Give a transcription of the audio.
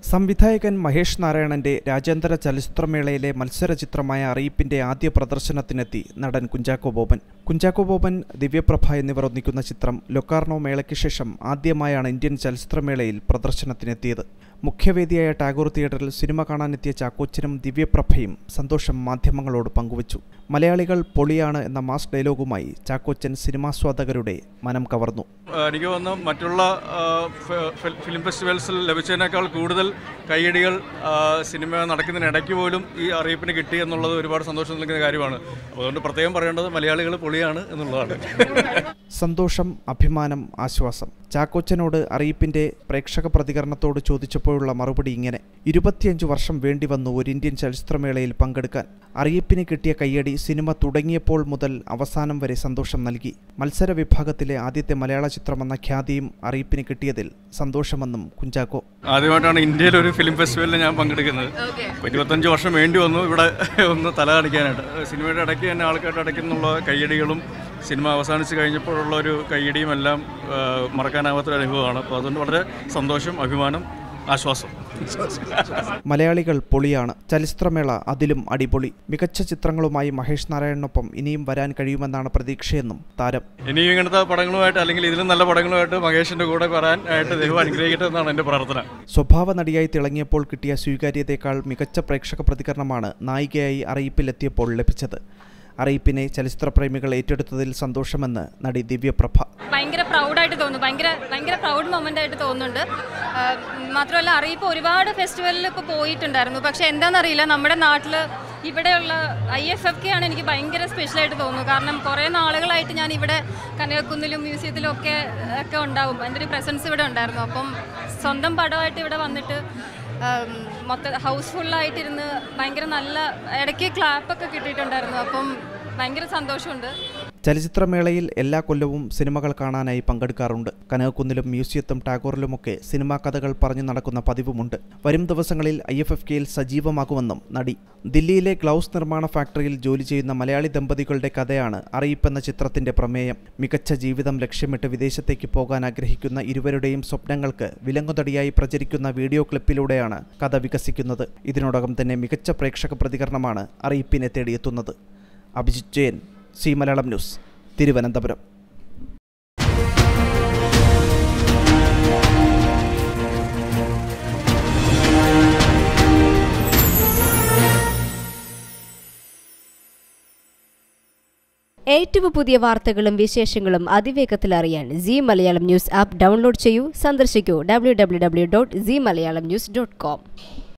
സംവിധായകൻ മഹേഷ് നാരായണന്റെ രാജ്യാന്തര ചലച്ചിത്രമേളയിലെ മത്സരചിത്രമായ അറിയിപ്പിന്റെ ആദ്യ പ്രദർശനത്തിനെത്തി നടൻ കുഞ്ചാക്കോ ബോബൻ കുഞ്ചാക്കോ ബോബൻ ദിവ്യപ്രഭ എന്നിവർ ഒന്നിക്കുന്ന ചിത്രം ലൊക്കാർണോ മേളയ്ക്ക് ശേഷം ആദ്യമായാണ് ഇന്ത്യൻ ചലച്ചിത്രമേളയിൽ പ്രദർശനത്തിനെത്തിയത് മുഖ്യവേദിയായ ടാഗോർ തിയേറ്ററിൽ സിനിമ കാണാനെത്തിയ ചാക്കോച്ചനും ദിവ്യപ്രഭയും സന്തോഷം മാധ്യമങ്ങളോട് പങ്കുവച്ചു മലയാളികൾ പൊളിയാണ് എന്ന മാസ് ഡയലോഗുമായി ചാക്കോച്ചൻ സിനിമാസ്വാദകരുടെ മനം കവർന്നു എനിക്ക് തോന്നുന്നു മറ്റുള്ള ആ, ഫ- ഫിൽ- ഫിലിം ഫെസ്റ്റിവൽസിൽ ലഭിച്ചതിനേക്കാൾ കൂടുതൽ കൈയടികൾ ആ, സിനിമ നടക്കുന്നതിനിടയ്ക്ക് പോലും ഈ അറിയിപ്പിന് കിട്ടി എന്നുള്ളത് ഒരുപാട് സന്തോഷം നൽകുന്ന കാര്യമാണ് അപ്പോൾ അതുകൊണ്ട് പ്രത്യേകം പറയേണ്ടത് മലയാളികൾ പൊളിയാണ് എന്നുള്ളതാണ് സന്തോഷം അഭിമാനം ആശ്വാസം ചാക്കോച്ചനോട് അറിയിപ്പിന്റെ പ്രേക്ഷക പ്രതികരണത്തോട് ചോദിച്ചപ്പോഴുള്ള മറുപടി ഇങ്ങനെ ഇരുപത്തിയഞ്ച് വർഷം വേണ്ടി വന്നു ഒരു ഇന്ത്യൻ ചലച്ചിത്രമേളയിൽ പങ്കെടുക്കാൻ അറിയിപ്പിന് കിട്ടിയ കയ്യടി സിനിമ തുടങ്ങിയപ്പോൾ മുതൽ അവസാനം വരെ സന്തോഷം നൽകി മത്സര വിഭാഗത്തിലെ ആദ്യത്തെ മലയാള ചിത്രമെന്ന ഖ്യാതിയും അറിയിപ്പിന് കിട്ടിയതിൽ സന്തോഷമെന്നും കുഞ്ചാക്കോ ആദ്യമായിട്ടാണ് ഇന്ത്യയിൽ ഒരു ഫിലിം ഫെസ്റ്റിവലിൽ ഞാൻ പങ്കെടുക്കുന്നത് അപ്പോൾ ഇരുപത്തഞ്ച് വർഷം വേണ്ടി വന്നു ഇവിടെ ഒന്ന് തല കാണിക്കാനായിട്ട് സിനിമയുടെ ഇടയ്ക്ക് തന്നെ ആൾക്കാരുടെ ഇടയ്ക്ക് നിന്നുള്ള കയ്യടികളും സിനിമ അവസാനിച്ച് കഴിഞ്ഞപ്പോഴുള്ള ഒരു കയ്യടിയും എല്ലാം ആ, മറക്കാനാവാത്തൊരു അനുഭവമാണ് അപ്പോൾ അതുകൊണ്ട് വളരെ സന്തോഷം അഭിമാനം ആശ്വാസം മലയാളികൾ പൊളിയാണ് ചലച്ചിത്രമേള അതിലും അടിപൊളി മികച്ച ചിത്രങ്ങളുമായി മഹേഷ് നാരായണനൊപ്പം ഇനിയും വരാൻ കഴിയുമെന്നാണ് പ്രതീക്ഷയെന്നും താരം ഇനിയും ഇങ്ങനത്തെ പടങ്ങളുമായിട്ട് അല്ലെങ്കിൽ ഇതിലും നല്ല പടങ്ങളുമായിട്ട് മഹേഷിൻ്റെ കൂടെ വരാൻ ആയിട്ട് ദൈവം അനുഗ്രഹിക്കട്ടെ എന്നാണ് എൻ്റെ പ്രാർത്ഥന സ്വഭാവ നടിയായി തിളങ്ങിയപ്പോൾ കിട്ടിയ സ്വീകാര്യതയേക്കാൾ മികച്ച പ്രേക്ഷക പ്രതികരണമാണ് നായികയായി അറിയിപ്പിലെത്തിയപ്പോൾ ലഭിച്ചത് അറിയിപ്പിനെ ചലച്ചിത്രപ്രേമികൾ ഏറ്റെടുത്തതിൽ സന്തോഷമെന്ന് നടി ദിവ്യപ്രഭ ഭയങ്കര പ്രൗഡായിട്ട് തോന്നുന്നു ഭയങ്കര ഭയങ്കര പ്രൗഡ് മൊമെൻ്റ് ആയിട്ട് തോന്നുന്നുണ്ട് ആ, മാത്രമല്ല അറിയിപ്പോൾ ഒരുപാട് ഫെസ്റ്റിവലിൽ ഇപ്പോൾ പോയിട്ടുണ്ടായിരുന്നു പക്ഷേ എന്താണെന്നറിയില്ല നമ്മുടെ നാട്ടിൽ ഇവിടെയുള്ള ഐ എഫ് എഫ് കെ ആണ് എനിക്ക് ഭയങ്കര സ്പെഷ്യലായിട്ട് തോന്നുന്നു കാരണം കുറേ നാളുകളായിട്ട് ഞാൻ ഇവിടെ കനകക്കുന്നിലും മ്യൂസിയത്തിലും ഒക്കെ ഒക്കെ ഉണ്ടാവും എൻ്റെ ഒരു പ്രസൻസ് ഇവിടെ ഉണ്ടായിരുന്നു അപ്പം സ്വന്തം പടമായിട്ട് ഇവിടെ വന്നിട്ട് ഉം, മൊത്ത ഹൗസ്ഫുള്ളായിട്ടിരുന്ന് ഭയങ്കര നല്ല ഇടയ്ക്ക് ക്ലാപ്പൊക്കെ കിട്ടിയിട്ടുണ്ടായിരുന്നു അപ്പം ഭയങ്കര സന്തോഷമുണ്ട് ചലച്ചിത്രമേളയിൽ എല്ലാ കൊല്ലവും സിനിമകൾ കാണാനായി പങ്കെടുക്കാറുണ്ട് കനകക്കുന്നിലും മ്യൂസിയത്തും ടാഗോറിലുമൊക്കെ സിനിമാ കഥകൾ പറഞ്ഞു നടക്കുന്ന പതിവുമുണ്ട് വരും ദിവസങ്ങളിൽ ഐ എഫ് എഫ് കെയിൽ സജീവമാകുമെന്നും നടി ദില്ലിയിലെ ഗ്ലൗസ് നിർമ്മാണ ഫാക്ടറിയിൽ ജോലി ചെയ്യുന്ന മലയാളി ദമ്പതികളുടെ കഥയാണ് അറിയിപ്പെന്ന ചിത്രത്തിന്റെ പ്രമേയം മികച്ച ജീവിതം ലക്ഷ്യമിട്ട് വിദേശത്തേക്ക് പോകാൻ ആഗ്രഹിക്കുന്ന ഇരുവരുടെയും സ്വപ്നങ്ങൾക്ക് വിലങ്ങുതടിയായി പ്രചരിക്കുന്ന വീഡിയോ ക്ലിപ്പിലൂടെയാണ് കഥ വികസിക്കുന്നത് ഇതിനോടകം തന്നെ മികച്ച പ്രേക്ഷക പ്രതികരണമാണ് അറിയിപ്പിനെ തേടിയെത്തുന്നത് അഭിജിത് ജയൻ സി മലയാളം ന്യൂസ് തിരുവനന്തപുരം ഏറ്റവും പുതിയ വാർത്തകളും വിശേഷങ്ങളും അതിവേഗത്തിൽ അറിയാൻ Zee Malayalam News app download ചെയ്യൂ സന്ദർശിക്കൂ W W W dot Zee Malayalam News dot com